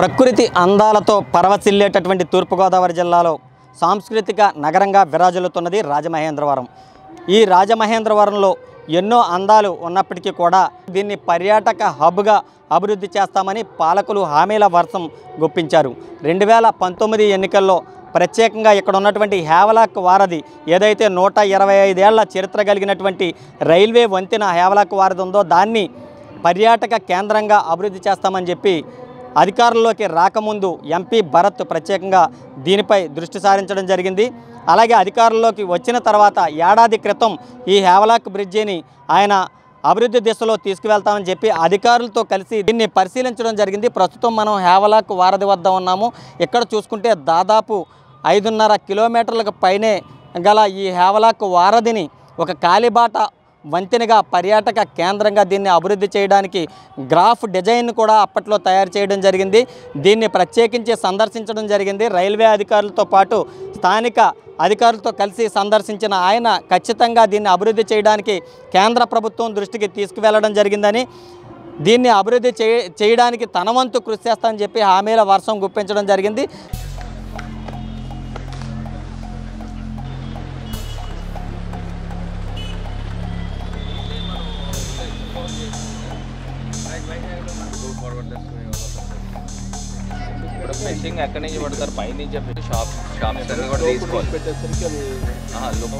ప్రకృతి అందాలతో పరవశిల్లేటటువంటి తూర్పుగోదావరి జిల్లాలో సాంస్కృతిక నగరంగా విరాజిల్లుతున్నది రాజమహేంద్రవరం ఈ రాజమహేంద్రవరంలో ఎన్నో అందాలు ఉన్నప్పటికీ కూడా దీన్ని పర్యాటక హబ్గా అభివృద్ధి చేస్తామని పాలకులు హామీల వర్షం గుప్పించారు రెండు వేల పంతొమ్మిది ఎన్నికల్లో ప్రత్యేకంగా ఇక్కడ ఉన్నటువంటి హేవలాక్ వారధి ఏదైతే నూట ఇరవై ఐదేళ్ల చరిత్ర కలిగినటువంటి రైల్వే వంతెన హేవలాక్ వారధి ఉందో దాన్ని పర్యాటక కేంద్రంగా అభివృద్ధి చేస్తామని చెప్పి అధికారంలోకి రాకముందు ఎంపీ భరత్ ప్రత్యేకంగా దీనిపై దృష్టి సారించడం జరిగింది అలాగే అధికారంలోకి వచ్చిన తర్వాత ఏడాది క్రితం ఈ హేవలాక్ బ్రిడ్జిని ఆయన అభివృద్ధి దిశలో తీసుకువెళ్తామని చెప్పి అధికారులతో కలిసి దీన్ని పరిశీలించడం జరిగింది ప్రస్తుతం మనం హేవలాక్ వారధి వద్ద ఉన్నాము ఇక్కడ చూసుకుంటే దాదాపు ఐదున్నర కిలోమీటర్లకు పైనే గల ఈ హేవలాక్ వారధిని ఒక కాలిబాట వంతెనగా పర్యాటక కేంద్రంగా దీన్ని అభివృద్ధి చేయడానికి గ్రాఫ్ డిజైన్ కూడా అప్పట్లో తయారు చేయడం జరిగింది దీన్ని ప్రత్యేకించి సందర్శించడం జరిగింది రైల్వే అధికారులతో పాటు స్థానిక అధికారులతో కలిసి సందర్శించిన ఆయన ఖచ్చితంగా దీన్ని అభివృద్ధి చేయడానికి కేంద్ర ప్రభుత్వం దృష్టికి తీసుకువెళ్ళడం జరిగిందని దీన్ని అభివృద్ధి చేయ చేయడానికి తన వంతు కృషి చేస్తానని చెప్పి హామీల వర్షం గుప్పించడం జరిగింది ఇప్పుడు ఫిషింగ్ ఎక్కడి నుంచి పడతారు పై నుంచి చెప్పి షాప్ షాప్స్ అన్ని కూడా తీసుకోవాలి ఆహా, లోపల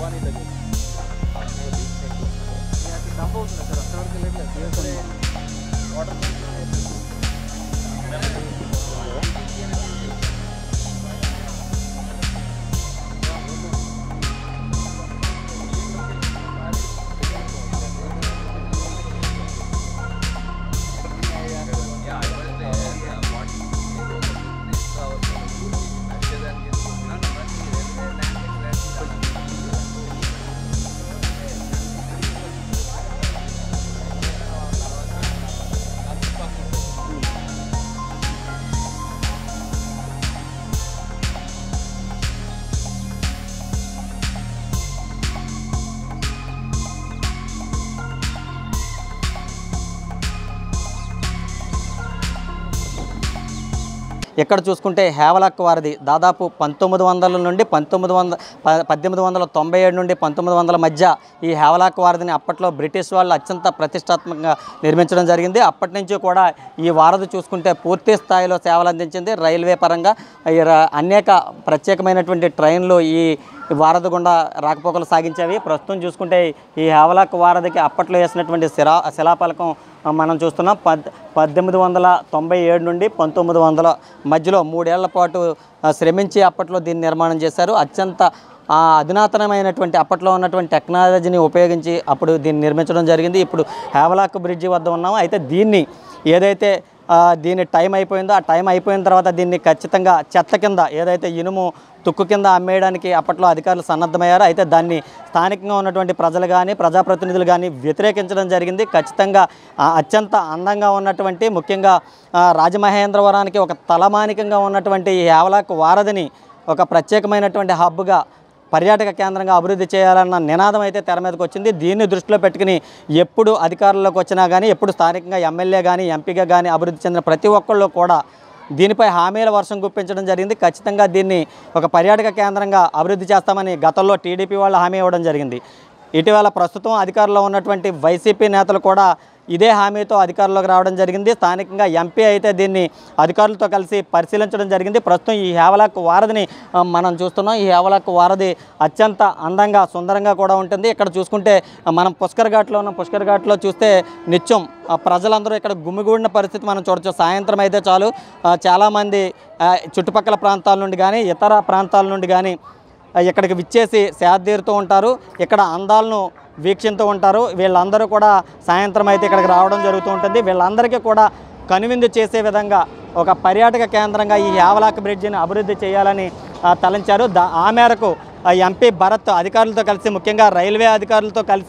ఇక్కడ చూసుకుంటే హేవలక్ వారిది దాదాపు పంతొమ్మిది వందల నుండి పంతొమ్మిది వందల ప- పద్దెనిమిది వందల తొంభై ఏడు నుండి పంతొమ్మిది వందల మధ్య ఈ హేవలాక్ వారధిని అప్పట్లో బ్రిటిష్ వాళ్ళు అత్యంత ప్రతిష్టాత్మకంగా నిర్మించడం జరిగింది అప్పటి నుంచి కూడా ఈ వారధి చూసుకుంటే పూర్తి స్థాయిలో సేవలు అందించింది రైల్వే పరంగా ఈ ర- అనేక ప్రత్యేకమైనటువంటి ట్రైన్లు ఈ వారధి గుండా రాకపోకలు సాగించేవి ప్రస్తుతం చూసుకుంటే ఈ హేవలాక్ వారధికి అప్పట్లో వేసినటువంటి శిలా శిలాఫలకం ఆ, మనం చూస్తున్నాం పద్ పద్దెనిమిది వందల తొంభై ఏడు నుండి పంతొమ్మిది వందల మధ్యలో మూడేళ్ల పాటు ఆ, శ్రమించి అప్పట్లో దీన్ని నిర్మాణం చేశారు అత్యంత ఆ, అధునాతనమైనటువంటి అప్పట్లో ఉన్నటువంటి టెక్నాలజీని ఉపయోగించి అప్పుడు దీన్ని నిర్మించడం జరిగింది ఇప్పుడు హేవలాక్ బ్రిడ్జి వద్ద ఉన్నాము అయితే దీన్ని ఏదైతే ఆ, దీని టైం అయిపోయిందో ఆ టైం అయిపోయిన తర్వాత దీన్ని ఖచ్చితంగా చెత్త కింద ఏదైతే ఇనుము తుక్కు కింద అమ్మేయడానికి అప్పట్లో అధికారులు సన్నద్ధమయ్యారు అయితే దాన్ని స్థానికంగా ఉన్నటువంటి ప్రజలు కానీ ప్రజాప్రతినిధులు కానీ వ్యతిరేకించడం జరిగింది ఖచ్చితంగా ఆ, అత్యంత అందంగా ఉన్నటువంటి ముఖ్యంగా ఆ, రాజమహేంద్రవరానికి ఒక తలమానికంగా ఉన్నటువంటి ఈ యావలాక్ వారధిని ఒక ప్రత్యేకమైనటువంటి హబ్గా పర్యాటక కేంద్రంగా అభివృద్ధి చేయాలన్న నినాదం అయితే తెర మీదకి వచ్చింది దీన్ని దృష్టిలో పెట్టుకుని ఎప్పుడు అధికారంలోకి వచ్చినా కానీ ఎప్పుడు స్థానికంగా ఎమ్మెల్యే కానీ ఎంపీగా కానీ అభివృద్ధి చెందిన ప్రతి ఒక్కళ్ళు కూడా దీనిపై హామీల వర్షం గుప్పించడం జరిగింది ఖచ్చితంగా దీన్ని ఒక పర్యాటక కేంద్రంగా అభివృద్ధి చేస్తామని గతంలో టీడీపీ వాళ్ళు హామీ ఇవ్వడం జరిగింది ఇటీవల ప్రస్తుతం అధికారంలో ఉన్నటువంటి వైసీపీ నేతలు కూడా ఇదే హామీతో అధికారంలోకి రావడం జరిగింది స్థానికంగా ఎంపీ అయితే దీన్ని అధికారులతో కలిసి పరిశీలించడం జరిగింది ప్రస్తుతం ఈ హేవలాక్ వారధిని ఆ, మనం చూస్తున్నాం ఈ హేవలాక్ వారధి అత్యంత అందంగా సుందరంగా కూడా ఉంటుంది ఇక్కడ చూసుకుంటే ఆ, మనం పుష్కర్ ఘాట్లో ఉన్న పుష్కర్ ఘాట్లో చూస్తే నిత్యం ఆ, ప్రజలందరూ ఇక్కడ గుమిగూడిన పరిస్థితి మనం చూడొచ్చు సాయంత్రం అయితే చాలు ఆ, చాలామంది ఆ, చుట్టుపక్కల ప్రాంతాల నుండి కానీ ఇతర ప్రాంతాల నుండి కానీ ఆ, ఇక్కడికి విచ్చేసి సేదతీరుతూ ఉంటారు ఇక్కడ అందాలను వీక్షిస్తూ ఉంటారు వీళ్ళందరూ కూడా సాయంత్రం అయితే ఇక్కడికి రావడం జరుగుతూ ఉంటుంది వీళ్ళందరికీ కూడా కనువిందు చేసే విధంగా ఒక పర్యాటక కేంద్రంగా ఈ యావలాక్ బ్రిడ్జిని అభివృద్ధి చేయాలని ఆ, తలంచారు దా ఆ మేరకు ఆ ఎంపీ భరత్ అధికారులతో కలిసి ముఖ్యంగా రైల్వే అధికారులతో కలిసి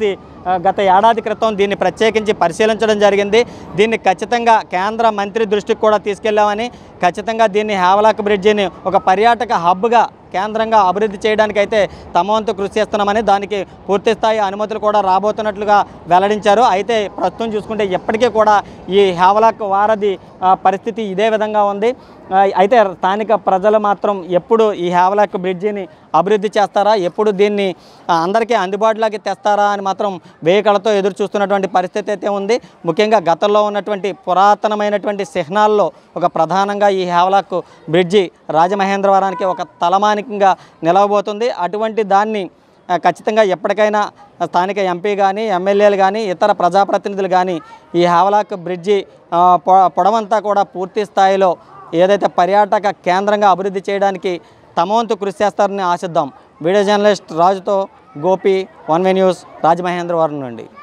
ఆ, గత ఏడాది క్రితం దీన్ని ప్రత్యేకించి పరిశీలించడం జరిగింది దీన్ని ఖచ్చితంగా కేంద్ర మంత్రి దృష్టికి కూడా తీసుకెళ్లామని ఖచ్చితంగా దీన్ని హేవలాక్ బ్రిడ్జిని ఒక పర్యాటక హబ్గా కేంద్రంగా అభివృద్ధి చేయడానికి అయితే తమ వంతు కృషి చేస్తున్నామని దానికి పూర్తి స్థాయి అనుమతులు కూడా రాబోతున్నట్లుగా వెల్లడించారు అయితే ప్రస్తుతం చూసుకుంటే ఎప్పటికీ కూడా ఈ హేవలాక్ వారధి ఆ, పరిస్థితి ఇదే విధంగా ఉంది ఆ, అయితే స్థానిక ప్రజలు మాత్రం ఎప్పుడు ఈ హేవలాక్ బ్రిడ్జిని అభివృద్ధి చేస్తారా ఎప్పుడు దీన్ని ఆ, అందరికీ అందుబాటులోకి తెస్తారా అని మాత్రం వేయకలతో ఎదురు చూస్తున్నటువంటి పరిస్థితి అయితే ఉంది ముఖ్యంగా గతంలో ఉన్నటువంటి పురాతనమైనటువంటి చిహ్నాల్లో ఒక ప్రధానంగా ఈ హేవలాక్ బ్రిడ్జి రాజమహేంద్రవరానికి ఒక తలమానికంగా నిలవబోతుంది అటువంటి దాన్ని ఆ, ఖచ్చితంగా ఎప్పటికైనా స్థానిక ఎంపీ కానీ ఎమ్మెల్యేలు కానీ ఇతర ప్రజాప్రతినిధులు కానీ ఈ హేవలాక్ బ్రిడ్జి ఆ, పొ- పొడవంతా కూడా పూర్తి స్థాయిలో ఏదైతే పర్యాటక కేంద్రంగా అభివృద్ధి చేయడానికి తమ వంతు కృషి చేస్తారని ఆశిద్దాం వీడియో జర్నలిస్ట్ రాజుతో Gopi one way news Rajamahendravaram నుండి